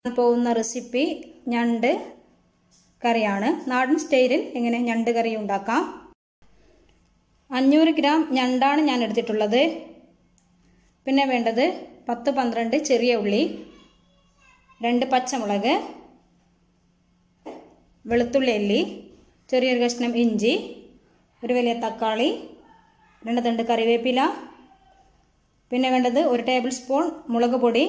പോകുന്ന റെസിപ്പി ഞണ്ട് കറിയാണ് നാടൻ സ്റ്റൈലിൽ എങ്ങനെ ഞണ്ട് കറി ഉണ്ടാക്കാം അഞ്ഞൂറ് ഗ്രാം ഞണ്ടാണ് ഞാൻ എടുത്തിട്ടുള്ളത് പിന്നെ വേണ്ടത് പത്ത് പന്ത്രണ്ട് ചെറിയ ഉള്ളി രണ്ട് പച്ചമുളക് വെളുത്തുള്ളി അല്ലി ചെറിയൊരു കഷ്ണം ഇഞ്ചി ഒരു വലിയ തക്കാളി രണ്ട് തണ്ട് കറിവേപ്പില പിന്നെ വേണ്ടത് ഒരു ടേബിൾ സ്പൂൺ മുളക് പൊടി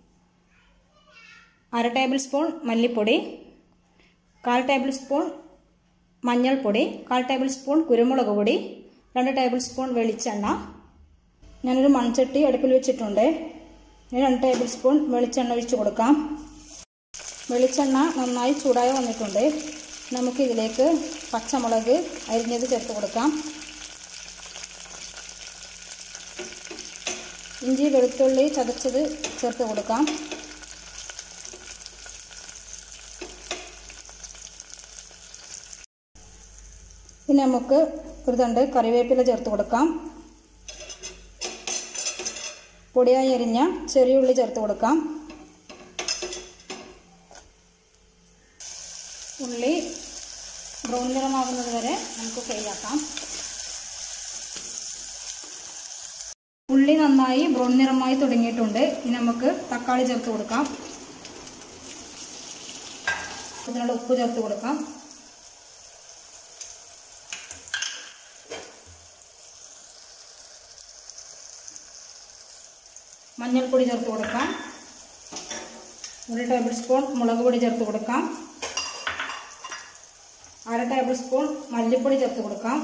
അര ടേബിൾ സ്പൂൺ മല്ലിപ്പൊടി കാൽ ടേബിൾ സ്പൂൺ മഞ്ഞൾപ്പൊടി കാൽ ടേബിൾ സ്പൂൺ കുരുമുളക് പൊടി രണ്ട് ടേബിൾ സ്പൂൺ വെളിച്ചെണ്ണ ഞാനൊരു മൺചട്ടി അടുപ്പിൽ വെച്ചിട്ടുണ്ട് രണ്ട് ടേബിൾ സ്പൂൺ വെളിച്ചെണ്ണ ഒഴിച്ച് കൊടുക്കാം വെളിച്ചെണ്ണ നന്നായി ചൂടായി വന്നിട്ടുണ്ട് നമുക്ക് ഇതിലേക്ക് പച്ചമുളക് അരിഞ്ഞത് ചേർത്ത് കൊടുക്കാം ഇഞ്ചി വെളുത്തുള്ളി ചതച്ചത് ചേർത്ത് കൊടുക്കാം പിന്നെ നമുക്ക് ഒരു തണ്ട് കറിവേപ്പില ചേർത്ത് കൊടുക്കാം പൊടിയായി അരിഞ്ഞ ചെറിയ ഉള്ളി ചേർത്ത് കൊടുക്കാം ഉള്ളി ബ്രൗൺ നിറമാകുന്നത് വരെ നമുക്ക് ഫ്രൈ ആക്കാം ഉള്ളി നന്നായി ബ്രൗൺ നിറമായി തുടങ്ങിയിട്ടുണ്ട് ഇനി നമുക്ക് തക്കാളി ചേർത്ത് കൊടുക്കാം അതിനുള്ള ഉപ്പ് ചേർത്ത് കൊടുക്കാം മഞ്ഞൾപ്പൊടി ചേർത്ത് കൊടുക്കാം ഒരു ടേബിൾ സ്പൂൺ മുളക് പൊടി ചേർത്ത് കൊടുക്കാം അര ടേബിൾ സ്പൂൺ മല്ലിപ്പൊടി ചേർത്ത് കൊടുക്കാം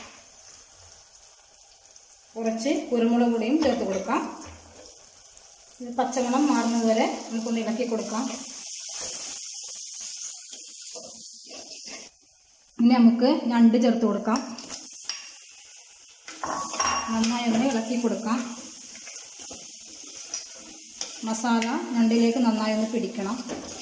കുറച്ച് കുരുമുളക് പൊടിയും ചേർത്ത് കൊടുക്കാം ഇത് പച്ചമണം മാറുന്നത് വരെ നമുക്കൊന്ന് ഇളക്കി കൊടുക്കാം ഇനി നമുക്ക് ഞണ്ട് ചേർത്ത് കൊടുക്കാം നന്നായി ഒന്ന് ഇളക്കി കൊടുക്കാം മസാല ഞണ്ടിലേക്ക് നന്നായി ഒന്ന് പിടിക്കണം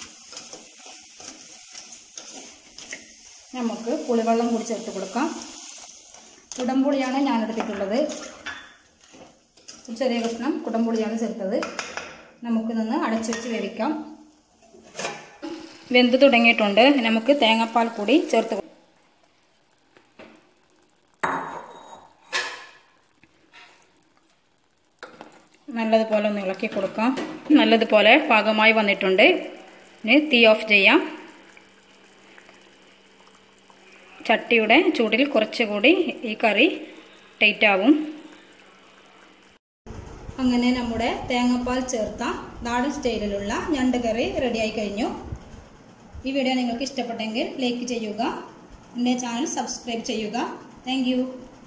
നമുക്ക് പുളിവെള്ളം കൂടി ചേർത്ത് കൊടുക്കാം കുടംപുളിയാണ് ഞാൻ എടുത്തിട്ടുള്ളത് ചെറിയ കഷ്ണം കുടംപുളിയാണ് ചേർത്തത് നമുക്ക് നിന്ന് അടച്ചു വെച്ച് വേവിക്കാം വെന്ത് തുടങ്ങിയിട്ടുണ്ട് നമുക്ക് തേങ്ങാപ്പാൽ കൂടി ചേർത്ത് നല്ലതുപോലെ ഒന്ന് ഇളക്കി കൊടുക്കാം നല്ലതുപോലെ പാകമായി വന്നിട്ടുണ്ട് ഇനി തീ ഓഫ് ചെയ്യാം ചട്ടിയുടെ ചൂടിൽ കുറച്ചുകൂടി ഈ കറി ടൈറ്റ് ആവും അങ്ങനെ നമ്മുടെ തേങ്ങാപ്പാൽ ചേർത്ത നാടൻ സ്റ്റൈലിലുള്ള ഞണ്ട് കറി റെഡിയായി കഴിഞ്ഞു ഈ വീഡിയോ നിങ്ങൾക്ക് ഇഷ്ടപ്പെട്ടെങ്കിൽ ലൈക്ക് ചെയ്യുക എൻ്റെ ചാനൽ സബ്സ്ക്രൈബ് ചെയ്യുക താങ്ക്